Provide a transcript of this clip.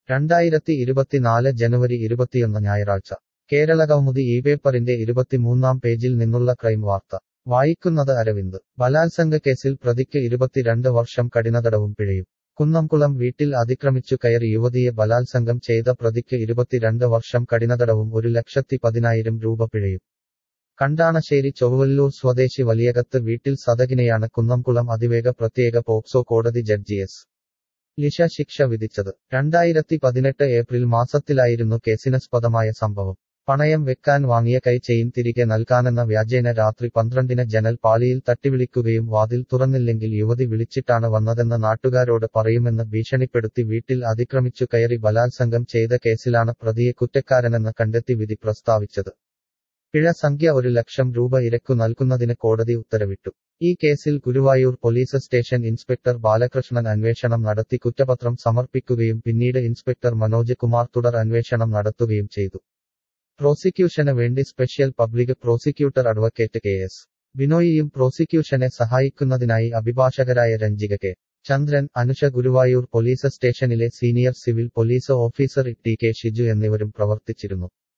രണ്ടായിരത്തി ഇരുപത്തിനാല് ജനുവരി ഇരുപത്തിയൊന്ന് ഞായറാഴ്ച കേരളകൗമുദി ഈ പേപ്പറിന്റെ ഇരുപത്തിമൂന്നാം പേജിൽ നിന്നുള്ള ക്രൈം വാർത്ത വായിക്കുന്നത് അരവിന്ദ് ബലാത്സംഗ കേസിൽ പ്രതിക്ക് ഇരുപത്തിരണ്ട് വർഷം കഠിനതടവും പിഴയും കുന്നംകുളം വീട്ടിൽ അതിക്രമിച്ചു കയറി യുവതിയെ ബലാത്സംഗം ചെയ്ത പ്രതിക്ക് ഇരുപത്തിരണ്ട് വർഷം കഠിനതടവും ഒരു ലക്ഷത്തി പതിനായിരം രൂപ പിഴയും കണ്ടാണശ്ശേരി ചൊവ്വല്ലൂർ സ്വദേശി വലിയകത്ത് വീട്ടിൽ സതകിനെയാണ് കുന്നംകുളം അതിവേഗ പ്രത്യേക പോക്സോ കോടതി ജഡ്ജി എസ് ലിഷ ശിക്ഷ വിധിച്ചത് രണ്ടായിരത്തി പതിനെട്ട് ഏപ്രിൽ മാസത്തിലായിരുന്നു കേസിനാസ്പദമായ സംഭവം പണയം വെക്കാൻ വാങ്ങിയ കൈ ചെയിൻ തിരികെ നൽകാനെന്ന വ്യാജേന രാത്രി പന്ത്രണ്ടിന് ജനൽ പാളിയിൽ തട്ടിവിളിക്കുകയും വാതിൽ തുറന്നില്ലെങ്കിൽ യുവതി വിളിച്ചിട്ടാണ് വന്നതെന്ന് നാട്ടുകാരോട് പറയുമെന്ന് ഭീഷണിപ്പെടുത്തി വീട്ടിൽ അതിക്രമിച്ചു കയറി ബലാത്സംഗം ചെയ്ത കേസിലാണ് പ്രതിയെ കുറ്റക്കാരനെന്ന് കണ്ടെത്തി വിധി പ്രസ്താവിച്ചത് പിഴ സംഖ്യ ഒരു ലക്ഷം രൂപ ഇരക്കു നൽകുന്നതിന് കോടതി ഉത്തരവിട്ടു ഈ കേസിൽ Guruvayur police station inspector Balakrishnan അന്വേഷണം നടത്തി കുറ്റപത്രം സമർപ്പിക്കുകയും പിന്നീട് ഇൻസ്പെക്ടർ മനോജ് കുമാർ തുടർ അന്വേഷണം നടത്തുകയും ചെയ്തു പ്രോസിക്യൂഷന് വേണ്ടി special public prosecutor advocate K S ബിനോയിയും പ്രോസിക്യൂഷനെ സഹായിക്കുന്നതിനായി അഭിഭാഷകരായ രഞ്ജിക കെ ചന്ദ്രൻ അനുഷ ഗുരുവായൂർ പോലീസ് സ്റ്റേഷനിലെ senior civil police officer T K Shiju എന്നിവരും പ്രവർത്തിച്ചിരുന്നു